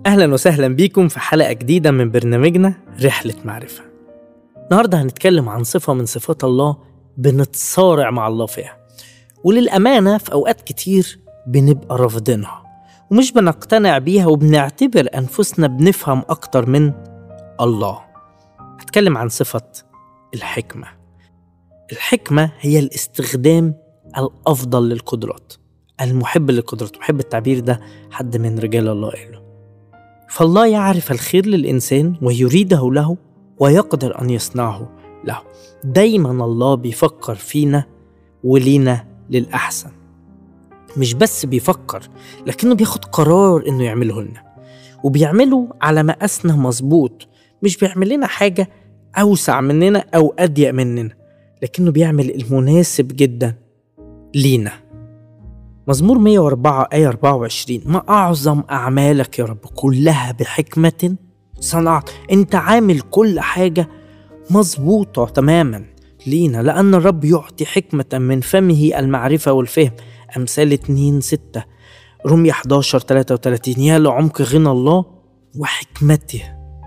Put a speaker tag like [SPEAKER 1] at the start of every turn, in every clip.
[SPEAKER 1] أهلا وسهلا بيكم في حلقة جديدة من برنامجنا رحلة معرفة النهاردة هنتكلم عن صفة من صفات الله بنتصارع مع الله فيها وللأمانة في أوقات كتير بنبقى رافضينها ومش بنقتنع بيها وبنعتبر أنفسنا بنفهم أكتر من الله هتكلم عن صفة الحكمة الحكمة هي الاستخدام الأفضل للقدرات المحب للقدرات محب التعبير ده حد من رجال الله قاله فالله يعرف الخير للإنسان ويريده له ويقدر أن يصنعه له دايما الله بيفكر فينا ولينا للأحسن مش بس بيفكر لكنه بياخد قرار إنه يعمله لنا وبيعمله على مقاسنا مظبوط مش بيعمل لنا حاجة أوسع مننا أو أضيق مننا لكنه بيعمل المناسب جدا لينا مزمور 104 آية 24 ما أعظم أعمالك يا رب كلها بحكمة صنعت أنت عامل كل حاجة مظبوطة تماما لينا لأن الرب يعطي حكمة من فمه المعرفة والفهم أمثال 2 6 رمية 11 33 يا لعمق غنى الله وحكمته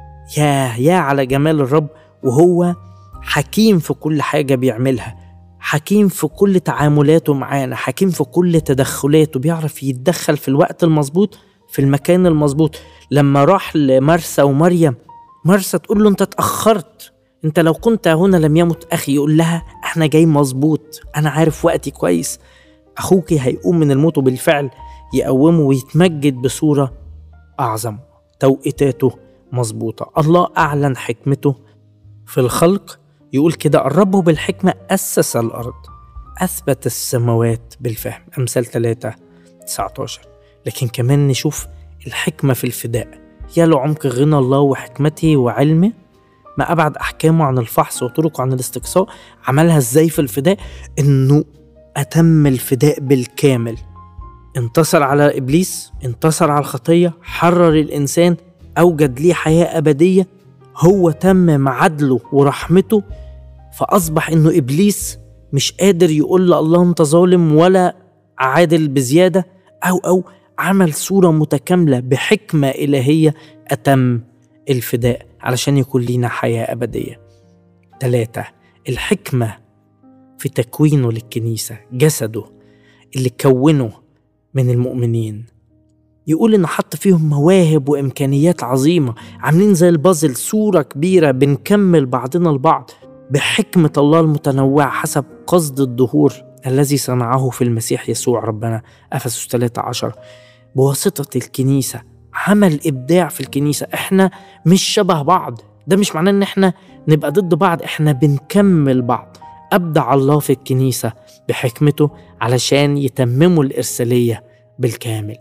[SPEAKER 1] يا يا على جمال الرب وهو حكيم في كل حاجة بيعملها حكيم في كل تعاملاته معانا حكيم في كل تدخلاته بيعرف يتدخل في الوقت المظبوط في المكان المظبوط لما راح لمرسى ومريم مرسى تقول له انت اتأخرت انت لو كنت هنا لم يمت اخي يقول لها احنا جاي مظبوط انا عارف وقتي كويس اخوك هيقوم من الموت وبالفعل يقومه ويتمجد بصورة اعظم توقيتاته مظبوطة الله اعلن حكمته في الخلق يقول كده الرب بالحكمة أسس الأرض أثبت السماوات بالفهم أمثال 3 19 لكن كمان نشوف الحكمة في الفداء يا لعمق غنى الله وحكمته وعلمه ما أبعد أحكامه عن الفحص وطرقه عن الاستقصاء عملها إزاي في الفداء إنه أتم الفداء بالكامل انتصر على إبليس انتصر على الخطية حرر الإنسان أوجد ليه حياة أبدية هو تمم عدله ورحمته فأصبح إنه إبليس مش قادر يقول الله أنت ظالم ولا عادل بزيادة أو أو عمل صورة متكاملة بحكمة إلهية أتم الفداء علشان يكون لينا حياة أبدية ثلاثة الحكمة في تكوينه للكنيسة جسده اللي كونه من المؤمنين يقول إن حط فيهم مواهب وإمكانيات عظيمة عاملين زي البازل صورة كبيرة بنكمل بعضنا البعض بحكمة الله المتنوعة حسب قصد الظهور الذي صنعه في المسيح يسوع ربنا أفسس 13 بواسطة الكنيسة عمل إبداع في الكنيسة إحنا مش شبه بعض ده مش معناه إن إحنا نبقى ضد بعض إحنا بنكمل بعض أبدع الله في الكنيسة بحكمته علشان يتمموا الإرسالية بالكامل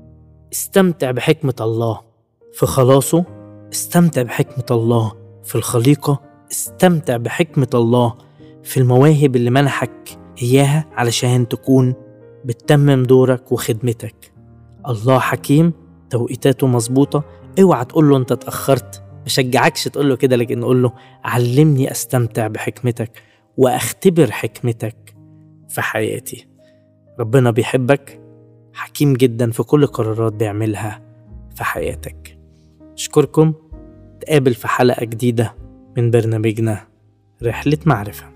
[SPEAKER 1] استمتع بحكمة الله في خلاصه استمتع بحكمة الله في الخليقة استمتع بحكمة الله في المواهب اللي منحك إياها علشان تكون بتتمم دورك وخدمتك الله حكيم توقيتاته مظبوطة اوعى تقول له انت اتأخرت مشجعكش تقول له كده لكن قول له علمني استمتع بحكمتك واختبر حكمتك في حياتي ربنا بيحبك حكيم جدا في كل قرارات بيعملها في حياتك أشكركم تقابل في حلقة جديدة من برنامجنا رحلة معرفة